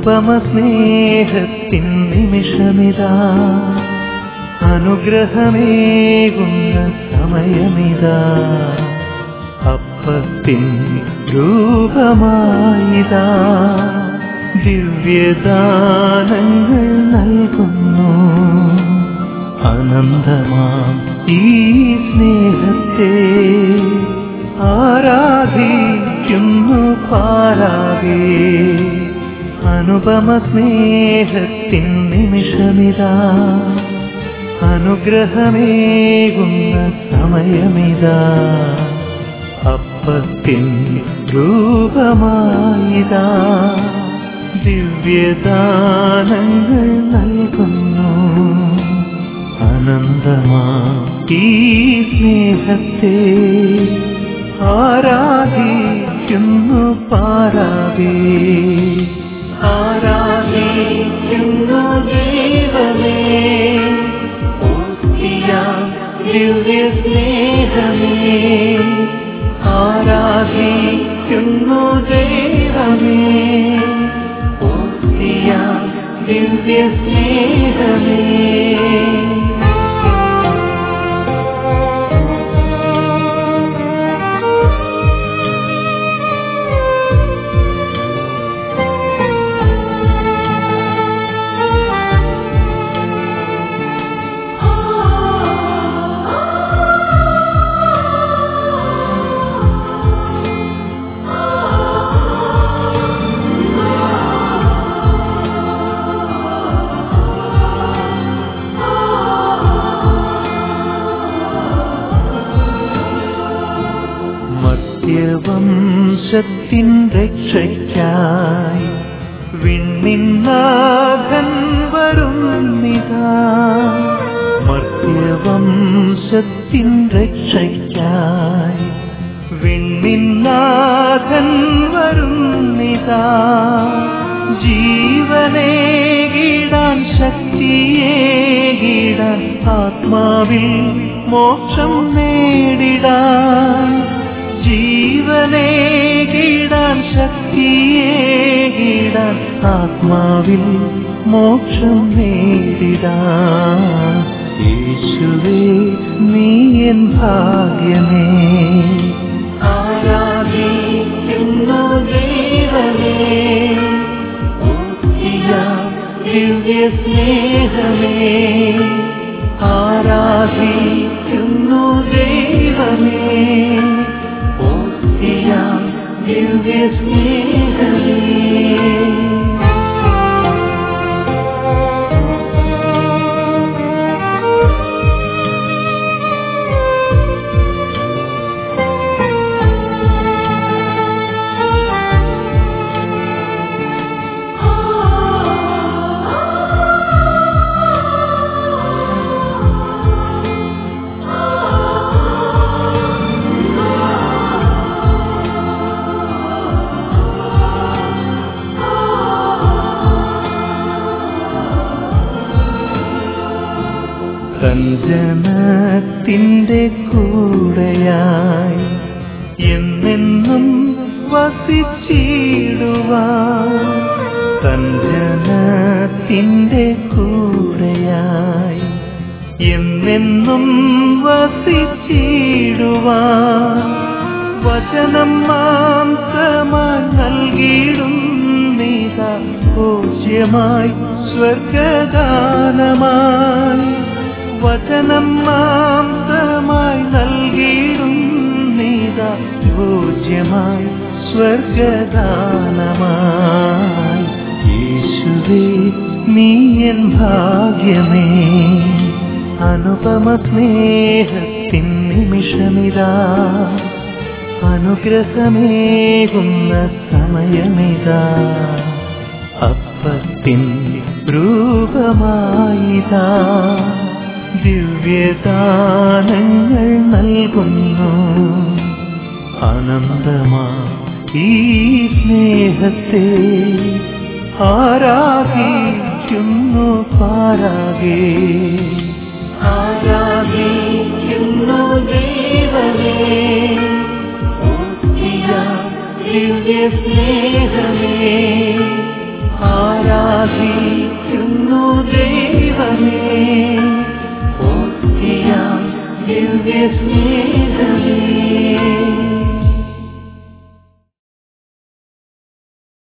അനുപമ സ്നേഹത്തിൻ നിമിഷമിതാ അനുഗ്രഹമേകുന്ന സമയമിതാ അപ്പത്തിൻ രൂപമായിതാ ദിവ്യദാനങ്ങൾ നൽകുന്നു അനന്തമാം ഈ സ്നേഹത്തെ ആരാധിക്കുന്നു പാരാകെ അനുപമ സ്നേഹത്തിൻ നിമിഷമിതാ അനുഗ്രഹമേകുന്ന സമയമിതാ അപ്പത്തിൻ രൂപമായിതാ ദിവ്യദാനങ്ങൾ നൽകുന്നു അനന്തമാ ഈ സ്നേഹത്തെ ആരാധിക്കുന്നു പാരാകെ ആരാധിക്കുന്നു ദൈവമേ ഓസ്തിയാം ദിവ്യ സ്നേഹമേ ആരാധിക്കുന്നു ദൈവമേ ഓസ്തിയാം ദിവ്യ സ്നേഹമേ മധ്യവംശത്തിൻ രക്ഷയ്ക്കായി വിണ്ണിന്നാഥൻ വരുന്നിതാ മധ്യവംശത്തിൻ രക്ഷയ്ക്കായി വിണ്ണിന്നാഥൻ വരുന്നിതാ ജീവനേകിടാൻ ശക്തിയേകിടാൻ ആത്മാവിൽ മോക്ഷം നേടിടാൻ ജീവനേകിടാൻ ശക്തിയേകിടാൻ ആത്മാവിൽ മോക്ഷം നേടിടാൻ യേശുവേ നീ എൻ ഭാഗ്യമേ ആരാധിക്കുന്നു ദൈവമേ ദിവ്യ സ്നേഹമേ ആരാധിക്കുന്നു ദൈവമേ ഓസ്തിയാം ദിവ്യ സ്നേഹമേ സഞ്ജനത്തിൻ്റെ കൂടെയായി എന്നെന്നും വസിച്ചിടുവാൻ സഞ്ജനത്തിൻ്റെ കൂടെയായി എന്നെന്നും വസിച്ചിടുവാൻ വചനം മാംസമായി നൽകിയിടും നീത പൂജ്യമായി സ്വർഗദാനമായി വചനം മാംസമായി നൽകിയിടും നീത പൂജ്യമായി സ്വർഗദാനമായി യേശുവേ നീ എൻ ഭാഗ്യമേ അനുപമ സ്നേഹത്തിൻ നിമിഷമിതാ അനുഗ്രഹമേകുന്ന സമയമിതാ അപ്പത്തിൻ രൂപമായിതാ ദിവ്യദാനങ്ങൾ നൽകുന്നു അനന്തമാ ഈ സ്നേഹത്തെ ആരാധിക്കുന്നു പാരാകെ ആരാധിക്കുന്നു ദൈവമേ ദിവ്യ സ്നേഹമേ ആരാ ദിവ്യ സ്നേഹമേ